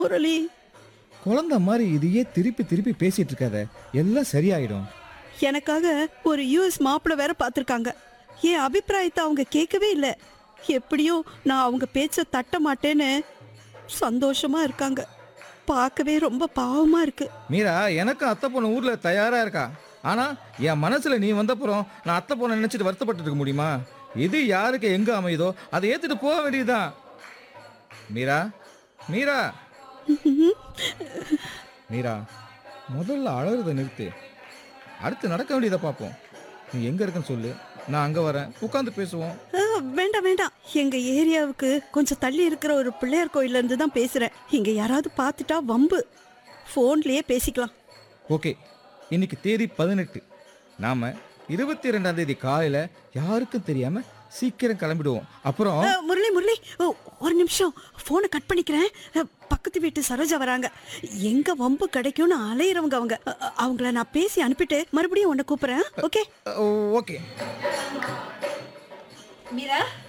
முரளி குழந்தை மாதிரி இதையே திருப்பி திருப்பி பேசிட்டு இருக்காத எல்லாம் சரியாயிடும் எனக்காக ஒரு யூஎஸ் மாப்பிள்ளை வேற பார்த்துருக்காங்க என் அபிப்பிராயத்தை அவங்க கேட்கவே இல்லை எப்படியோ நான் அவங்க பேச்ச தட்ட மாட்டேன்னு சந்தோஷமா இருக்காங்க பார்க்கவே ரொம்ப பாவமா இருக்கு மீரா எனக்கும் அத்தை பொண்ணு ஊர்ல தயாரா இருக்கா ஆனா என் மனசுல நீ வந்தப்புறம் நான் அத்தை பொண்ணை நினைச்சிட்டு வருத்தப்பட்டு இருக்க முடியுமா எது யாருக்கு எங்க அமையுதோ அதை ஏத்துட்டு போக வேண்டியதுதான் மீரா மீரா மீரா முதல்ல அழறத நிறுத்து அடுத்து நடக்க வேண்டியதை பார்ப்போம் நீ எங்க இருக்குன்னு சொல்லு நான் அங்க வரேன் உட்காந்து பேசுவோம் ஆ, வேண்டாம் வேண்டாம் எங்க ஏரியாவுக்கு கொஞ்சம் தள்ளி இருக்கிற ஒரு பிள்ளையார் கோயில்ல இருந்து தான் பேசுறேன் இங்க யாராவது பார்த்துட்டா வம்பு ஃபோன்லயே பேசிக்கலாம் ஓகே இன்னைக்கு தேதி பதினெட்டு நாம இருபத்தி ரெண்டாம் தேதி காலையில யாருக்கும் தெரியாம சீக்கிரம் கிளம்பிடுவோம் அப்புறம் ஆ, முரளி முரளி ஓ, ஒரு நிமிஷம் ஃபோனை கட் பண்ணிக்கிறேன் ஆ, பக்கத்து வீட்டு சரோஜா வராங்க எங்க வம்பு கிடைக்கும்னு அலையிறவங்க அவங்க அ, அ, அவங்கள நான் பேசி அனுப்பிட்டு மறுபடியும் உன்னை கூப்பிடுறேன் ஓகே ஓ, ஓகே மீரா